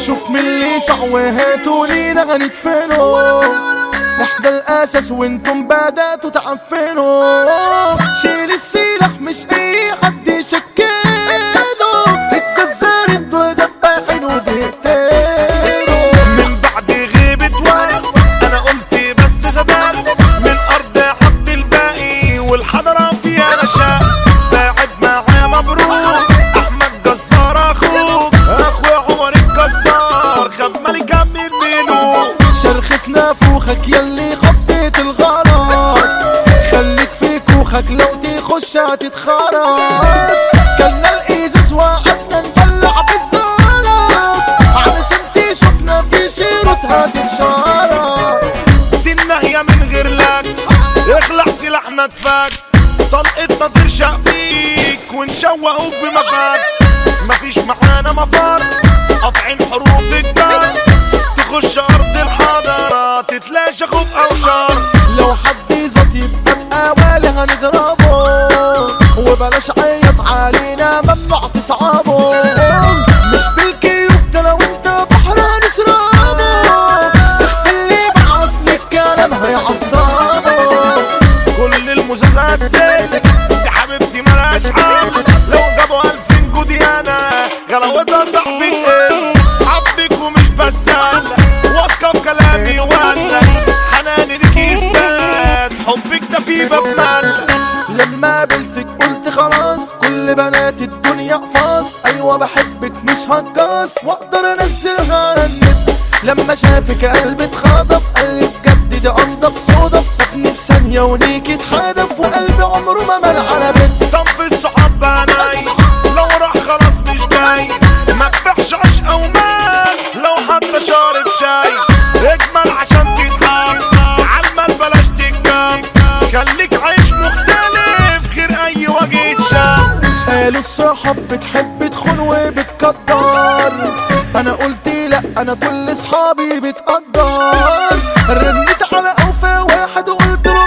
شوف من اللي سعوه هاتوا لينا هندفنه احنا الاساس وانتم بدأتوا تعفنوا شيل السلاح مش اي حد يشكله الجزار انتوا دباحين وبيقتلوا من بعد غيبة وقت انا قلت بس زمان من ارض عبد الباقي والحضرة فيها نشاء باعد معاه مبروك احمد جزار اخوك اخويا عمر الجزار خد ملكة من الملوك شرخ في نافوخك يلي خطيت الغلط خليك في كوخك لو تخش هتتخرط كلنا الازاز وقعدنا نطلع بالزلط علشان تشوفنا في شيرتها تتشارط دي النهية من غير لك اخلع سلاحنا اتفك طلقتنا ترشق فيك ونشوقوك بمفاك مفيش معانا مفر قاطعين حروف الدم تخش ارض الحضارة تتلاشى خوف او شر لو حد زط يبقى بقوالي هنضربه وبلاش عيط علينا ممنوع تصعبه مش بالكيوف ده لو انت بحر هنشربه اخفي اللي بعصل الكلام هيعصبه كل المزازات زيت دي حبيبتي ملهاش حل لو جابوا ألفين جوديانا غلاوتها صاحبي تقل حبك ومش بس أنا واثقة في كلامي ولا حناني ليكي إثبات حبك ده في باب مال لما قابلتك قلت خلاص كل بنات الدنيا قفاص ايوه بحبك مش هتقاص واقدر انزلها على النت لما شافك قلبي اتخطف قال لي بجد دي انضف صدف سابني في ثانيه وليكي اتحدف وقلبي عمره ما مال على بنت صنف الصحاب بناي لو راح خلاص مش جاي ما تبيعش عشق او مال لو حتى شارب شاي اجمل عشان تتحب عالمال بلاش تتجاب خليك عايش مختلف غير اي وجه يتشاف قالوا الصحاب بتحب تخون وبتقدر انا قلت لا انا كل صحابي بتقدر رنيت على اوفى واحد وقلت له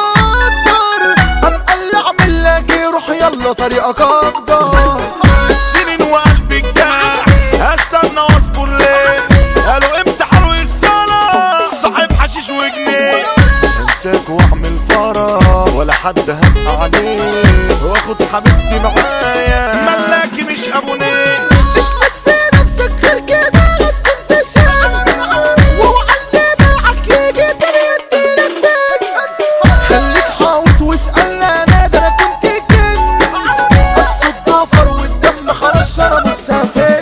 بتصدر قام قال لي اعمل لك ايه روح يلا طريقك اقدر سنين وقلبي جاع استنى واصبر ليه قالوا امتى حلو الصلاة صاحب حشيش وجنيه انساك واعمل فرح ولا حد هبقى عليه واخد حبيبتي معايا ملاكي مش ابونيه اسمك في نفسك غير كده هتكون في شعب واوعى اللي باعك يجي تاني يديلك خليك حاوط واسألنا انا ده انا كنت كن الصوت ضفر والدم خلاص شرب السافر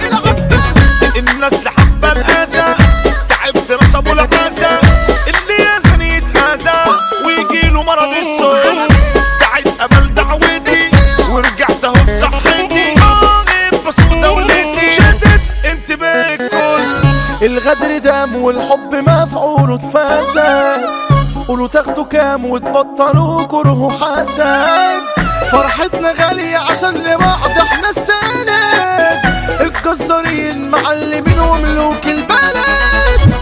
الناس اللي حابه الاسى تعبت نصب العسى اللي يزن يتأذى ويجيله مرض السوء دعيت قبل دعوتي ورجعت اهو بصحتي اه بسوق دولتي شدت انتباه الكل الغدر دام والحب مفعول اتفسد قولوا تاخدوا كام وتبطلوا كره حسد فرحتنا غالية عشان لبعض احنا السند الجزارين معلمين وملوك البلد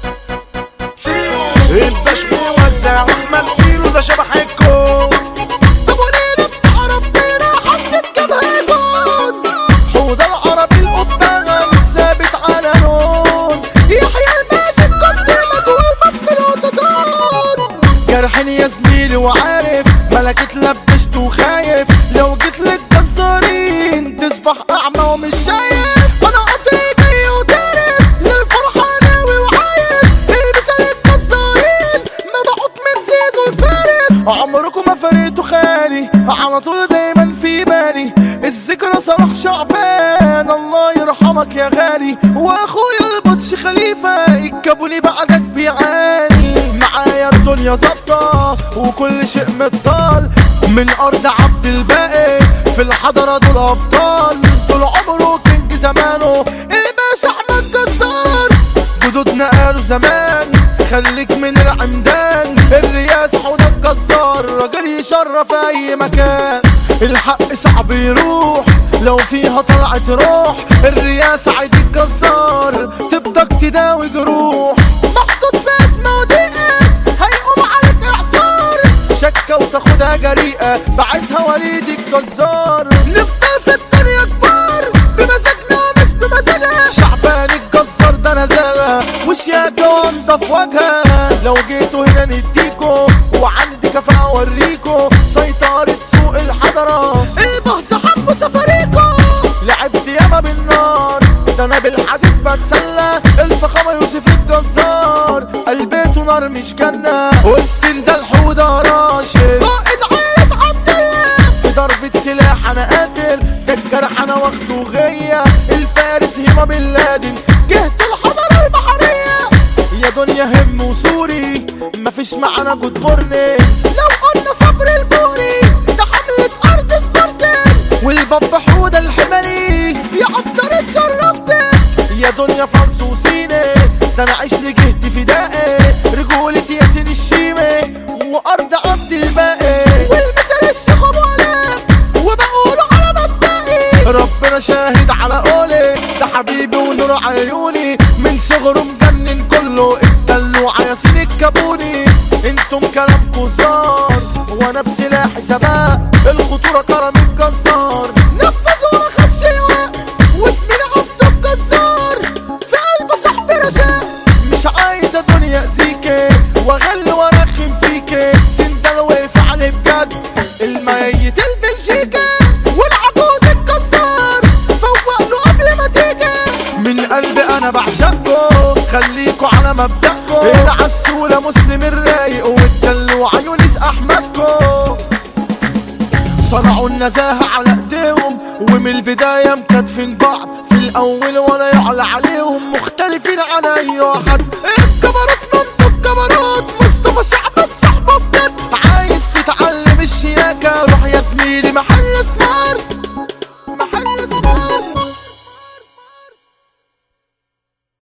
الباش موسع واحمد فيلو ده شبح الكون ابو ليلى بتاع ربنا حطت جبهة جون حوض العربي القبانة مش ثابت على لون يحيى الماجد كنت مجهول في الاوتوتون جرحني يا زميلي وعارف ملك اتلبشت وخايف لو جيت للجزارين تصبح اعمى ومش شايف انا قطري جاي وتعرف للفرحة ناوي وعايز البس الجزارين مبعوث من زيزو الفارس عمركم ما فرقتوا خالي على طول دايما في بالي الذكرى صلاح شعبان الله يرحمك يا غالي واخويا البطش خليفة الكابوني بعدك بيعاني معايا الدنيا ظابطة وكل شيء مطال من ارض عبد الباقي في الحضرة دول ابطال طول عمره كينج زمانه الباشا احمد جزار جدودنا قالوا زمان خليك من العمدان الرياس حوض الجزار راجل يشرف اي مكان الحق صعب يروح لو فيها طلعت روح الرياس عيد الجزار تبدك تداوي جروح محطوط في اسمه ودقيقة هيقوم عليك اعصار شكة وتاخدها جريئة بعتها وليد الجزار نفضل في الدنيا كبار بمزاجنا مش بمزاجها شعبان الجزار في وجهها لو جيتوا هنا نديكوا وعندي كفاءة اوريكوا سيطرة سوق الحضرة البهز حب سفريكوا لعبت ياما بالنار ده انا بالحديد بتسلى الفخامة يوسف الجزار قلبيته نار مش جنة والسن ده الحودة راشد قائد عيلة عبد الله في ضربة سلاح انا قاتل ده الجرح انا واخده غية الفارس هيما بن لادن جهة الحضارة البحرية يا دنيا هم وسوري مفيش معانا جود مورنينج لو قلنا صبر البوري ده حملة ارض سبارتن والباب حودة الحمالي يا قدر اتشرفتك يا دنيا فلسوسيني ده انا عيش لجهتي فدائي رجولة ياسين الشيمي وارض عبد الباقي والمثل الشيخ ابو علاء وبقوله على مبدئي ربنا شاهد على قولي ده حبيبي ونور عيوني من صغره مجنن كله الدلوع ياسين الكابوني انتم كلامكوا زار وانا بسلاحي سباق الخطوره كرم الجزار نفذ وما خدش وقت واسمي عبد الجزار في قلب صاحبي رشاق مش عايزه دنيا اذيكي واغل وارخم فيكي سندال واقف عليه بجد الميت البلجيكي والعجوز الجزار فوق له قبل ما تيجي من قلبي انا بعشقكوا خليكوا على مبدأكوا العسولة مسلم الرايق والدلوع يونس احمدكوا صنعوا النزاهة على ايديهم ومن البداية مكاتفين بعض في الاول ولا يعلى عليهم مختلفين عن اي واحد الجبروت منطق جبروت مصطفى شعبان صاحبه بجد عايز تتعلم الشياكة روح يا زميلي محل